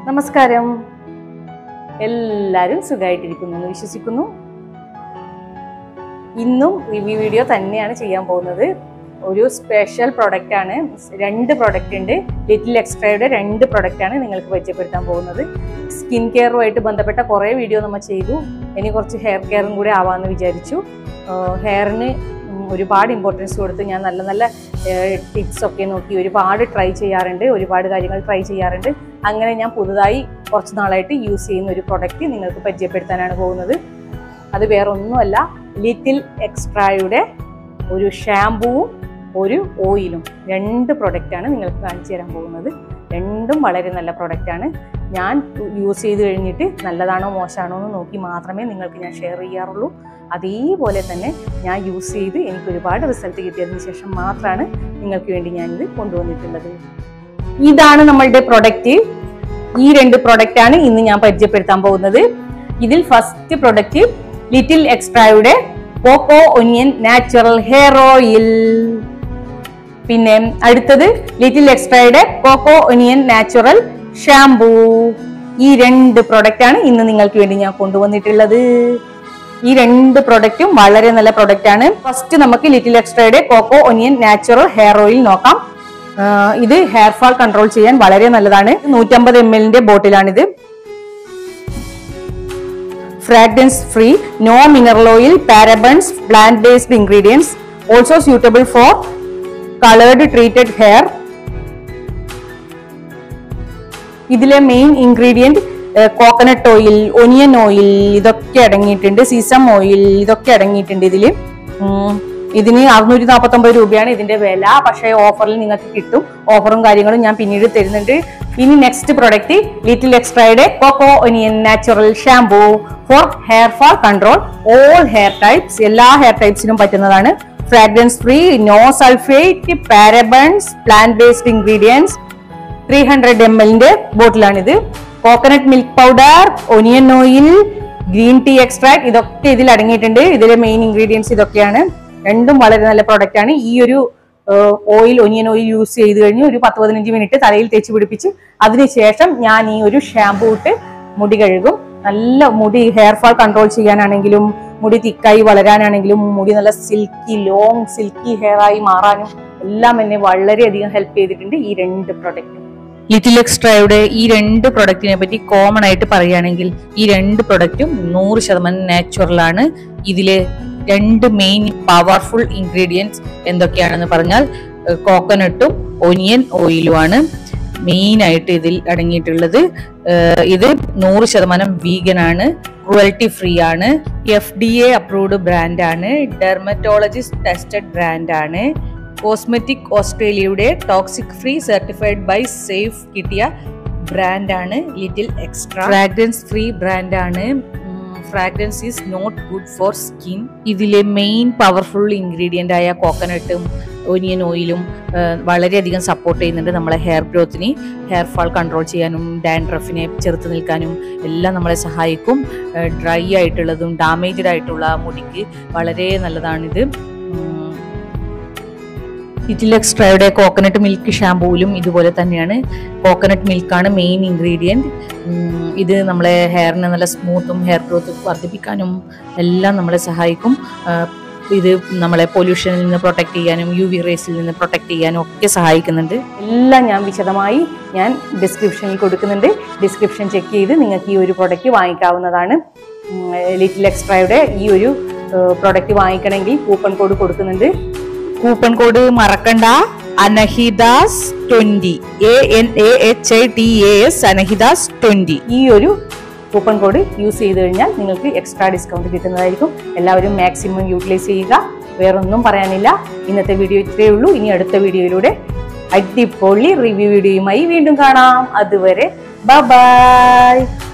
നമസ്കാരം എല്ലാവരും സുഖമായിട്ടിരിക്കുന്നു എന്ന് വിശ്വസിക്കുന്നു ഇന്നും റിവ്യൂ വീഡിയോ തന്നെയാണ് ചെയ്യാൻ പോകുന്നത് ഒരു സ്പെഷ്യൽ പ്രൊഡക്റ്റ് ആണ് രണ്ട് പ്രൊഡക്റ്റ് ഉണ്ട് ലിറ്റിൽ എക്സ്ട്രയുടെ രണ്ട് പ്രൊഡക്റ്റ് ആണ് നിങ്ങൾക്ക് പരിചയപ്പെടുത്താൻ പോകുന്നത് സ്കിൻ കെയറുമായിട്ട് ബന്ധപ്പെട്ട കുറേ വീഡിയോ നമ്മൾ ചെയ്തു ഇനി കുറച്ച് ഹെയർ കെയറും കൂടി ആവാമെന്ന് വിചാരിച്ചു ഹെയറിന് ഒരുപാട് ഇമ്പോർട്ടൻസ് കൊടുത്ത് ഞാൻ നല്ല നല്ല ടിപ്സ് ഒക്കെ നോക്കി ഒരുപാട് ട്രൈ ചെയ്യാറുണ്ട് ഒരുപാട് കാര്യങ്ങൾ ട്രൈ ചെയ്യാറുണ്ട് അങ്ങനെ ഞാൻ പുതുതായി കുറച്ച് നാളായിട്ട് യൂസ് ചെയ്യുന്ന ഒരു പ്രൊഡക്റ്റ് നിങ്ങൾക്ക് പരിചയപ്പെടുത്താനാണ് പോകുന്നത് അത് വേറെ ഒന്നുമല്ല ലിറ്റിൽ എക്സ്ട്രായുടെ ഒരു ഷാമ്പൂവും ഒരു ഓയിലും രണ്ട് പ്രൊഡക്റ്റാണ് നിങ്ങൾക്ക് കാണിച്ചു തരാൻ പോകുന്നത് രണ്ടും വളരെ നല്ല പ്രൊഡക്റ്റാണ് ഞാൻ യൂസ് ചെയ്ത് കഴിഞ്ഞിട്ട് നല്ലതാണോ മോശമാണോ എന്ന് നോക്കി മാത്രമേ നിങ്ങൾക്ക് ഞാൻ ഷെയർ ചെയ്യാറുള്ളൂ അതേപോലെ തന്നെ ഞാൻ യൂസ് ചെയ്ത് എനിക്ക് ഒരുപാട് റിസൾട്ട് കിട്ടിയതിന് ശേഷം മാത്രമാണ് നിങ്ങൾക്ക് വേണ്ടി ഞാനിത് കൊണ്ടുവന്നിട്ടുള്ളത് ഇതാണ് നമ്മളുടെ പ്രൊഡക്റ്റ് ഈ രണ്ട് പ്രൊഡക്റ്റ് ആണ് ഇന്ന് ഞാൻ പരിചയപ്പെടുത്താൻ പോകുന്നത് ഇതിൽ ഫസ്റ്റ് പ്രൊഡക്റ്റ് ലിറ്റിൽ എക്സ്ട്രായുടെ coco onion natural hair oil പിന്നെ അടുത്തത് ലിറ്റിൽ എക്സ്ട്രായുടെ കോക്കോ ഒനിയൻ നാച്ചുറൽ ഷാംപൂ ഈ രണ്ട് പ്രൊഡക്റ്റ് ആണ് ഇന്ന് നിങ്ങൾക്ക് വേണ്ടി ഞാൻ കൊണ്ടുവന്നിട്ടുള്ളത് ഈ രണ്ട് പ്രൊഡക്റ്റും വളരെ നല്ല പ്രൊഡക്റ്റ് ആണ് ഫസ്റ്റ് നമുക്ക് ലിറ്റിൽ എക്സ്ട്രയുടെ coco onion natural hair oil നോക്കാം ആഹ് ഇത് ഹെയർ ഫാൾ കൺട്രോൾ ചെയ്യാൻ വളരെ നല്ലതാണ് നൂറ്റമ്പത് എം എല്ലിന്റെ ബോട്ടിലാണിത് fragrance free no mineral oil parabens plant based ingredients also suitable for coloured treated hair ഇതിലെ main ingredient coconut oil onion oil ഇതൊക്കെ അടങ്ങിയിട്ടുണ്ട് സീസം ഓയിൽ ഇതൊക്കെ അടങ്ങിയിട്ടുണ്ട് ഇതിൽ ഇതിന് അറുന്നൂറ്റി നാൽപ്പത്തി ഒമ്പത് രൂപയാണ് ഇതിന്റെ വില പക്ഷേ ഓഫറിൽ നിങ്ങൾക്ക് കിട്ടും ഓഫറും കാര്യങ്ങളും ഞാൻ പിന്നീട് തരുന്നുണ്ട് ഇനി നെക്സ്റ്റ് പ്രൊഡക്റ്റ് ലിറ്റിൽ എക്സ്ട്രയുടെ coco onion natural shampoo for hair fall control all hair types എല്ലാ ഹെയർ ടൈപ്സിനും പറ്റുന്നതാണ് fragrance free no sulphate parabens plant based ingredients three hundred M എല്ലിന്റെ ബോട്ടിലാണിത് coconut milk powder onion oil green tea extract ഇതൊക്കെ ഇതിൽ അടങ്ങിയിട്ടുണ്ട് ഇതിലെ main ingredients ഇതൊക്കെയാണ് രണ്ടും വളരെ നല്ല പ്രോഡക്റ്റ് ആണ് ഈ ഒരു ഓയിൽ ഒനിയൻ ഓയിൽ യൂസ് ചെയ്ത് കഴിഞ്ഞ് ഒരു പത്ത് പതിനഞ്ച് മിനിറ്റ് തലയിൽ തേച്ച് പിടിപ്പിച്ച് അതിനുശേഷം ഞാൻ ഈ ഒരു ഷാമ്പൂ ഇട്ട് മുടി കഴുകും നല്ല മുടി ഹെയർ ഫാൾ കൺട്രോൾ ചെയ്യാനാണെങ്കിലും മുടി തിക്കായി വളരാനാണെങ്കിലും മുടി നല്ല സിൽക്കി ലോങ് സിൽക്കി ഹെയർ ആയി മാറാനും എല്ലാം എന്നെ വളരെയധികം ഹെൽപ്പ് ചെയ്തിട്ടുണ്ട് ഈ രണ്ട് പ്രൊഡക്റ്റ് ലിറ്റിൽ എക്സ്ട്രയുടെ ഈ രണ്ട് പ്രൊഡക്റ്റിനെ പറ്റി കോമൺ ആയിട്ട് പറയുകയാണെങ്കിൽ ഈ രണ്ട് പ്രൊഡക്റ്റും നൂറ് ശതമാനം നാച്ചുറൽ ആണ് ഇതിലെ രണ്ട് മെയിൻ പവർഫുൾ ഇൻഗ്രീഡിയൻസ് എന്തൊക്കെയാണെന്ന് പറഞ്ഞാൽ കോക്കനട്ടും ഒനിയൻ ഓയിലുമാണ് മെയിൻ ആയിട്ട് ഇതിൽ അടങ്ങിയിട്ടുള്ളത് ഏഹ് ഇത് നൂറ് ശതമാനം വീഗൻ ആണ് ക്രുവൽറ്റി ഫ്രീ ആണ് എഫ് ഡി എ അപ്രൂവ്ഡ് ബ്രാൻഡാണ് ഡെർമറ്റോളജിസ്റ്റ് ടെസ്റ്റഡ് ബ്രാൻഡാണ് കോസ്മെറ്റിക് ഓസ്ട്രേലിയയുടെ toxic free certified by safe കിട്ടിയ ബ്രാൻഡാണ് ലിറ്റിൽ എക്സ്ട്രാ ഫ്രാഗ്രൻസ് ഫ്രീ ബ്രാൻഡാണ് fragrance is not good for skin ഇതിലെ മെയിൻ പവർഫുൾ ഇൻഗ്രീഡിയൻ്റ് ആയ കോക്കനട്ടും ഒനിയൻ ഓയിലും വളരെയധികം സപ്പോർട്ട് ചെയ്യുന്നുണ്ട് നമ്മളെ ഹെയർ ഗ്രോത്തിന് ഹെയർ ഫാൾ കൺട്രോൾ ചെയ്യാനും ഡാൻഡ്രഫിനെ ചെറുത്ത് നിൽക്കാനും എല്ലാം നമ്മളെ സഹായിക്കും ഡ്രൈ ആയിട്ടുള്ളതും ഡാമേജ്ഡ് ആയിട്ടുള്ള മുടിക്ക് വളരെ നല്ലതാണിത് ലിറ്റിൽ എക്സ്ട്രയുടെ കോക്കനട്ട് മിൽക്ക് ഷാമ്പൂവിലും ഇതുപോലെ തന്നെയാണ് കോക്കനട്ട് മിൽക്കാണ് മെയിൻ ഇൻഗ്രീഡിയൻറ്റ് ഇത് നമ്മളെ ഹെയറിനെ നല്ല സ്മൂത്തും ഹെയർ ഗ്രോത്ത് വർദ്ധിപ്പിക്കാനും എല്ലാം നമ്മളെ സഹായിക്കും ഇത് നമ്മളെ പൊല്യൂഷനിൽ നിന്ന് പ്രൊട്ടക്ട് ചെയ്യാനും യു വി റേസിൽ നിന്ന് പ്രൊട്ടക്ട് ചെയ്യാനും ഒക്കെ സഹായിക്കുന്നുണ്ട് എല്ലാം ഞാൻ വിശദമായി ഞാൻ ഡിസ്ക്രിപ്ഷനിൽ കൊടുക്കുന്നുണ്ട് ഡിസ്ക്രിപ്ഷൻ ചെക്ക് ചെയ്ത് നിങ്ങൾക്ക് ഈ ഒരു പ്രൊഡക്റ്റ് വാങ്ങിക്കാവുന്നതാണ് ലിറ്റിൽ എക്സ്ട്രയുടെ ഈ ഒരു പ്രൊഡക്റ്റ് വാങ്ങിക്കണമെങ്കിൽ കൂപ്പൺ കോഡ് കൊടുക്കുന്നുണ്ട് കൂപ്പൺ കോഡ് മറക്കണ്ട Anahitas twenty A N A H I T A S Anahitas twenty ഈ ഒരു കൂപ്പൺ കോഡ് യൂസ് ചെയ്ത് കഴിഞ്ഞാൽ നിങ്ങൾക്ക് എക്സ്ട്രാ ഡിസ്കൗണ്ട് കിട്ടുന്നതായിരിക്കും എല്ലാവരും മാക്സിമം യൂട്ടിലൈസ് ചെയ്യുക വേറൊന്നും പറയാനില്ല ഇന്നത്തെ വീഡിയോ ഇത്രയേ ഉള്ളൂ ഇനി അടുത്ത വീഡിയോയിലൂടെ അടിപൊളി റിവ്യൂ വീഡിയോയുമായി വീണ്ടും കാണാം അതുവരെ ബൈ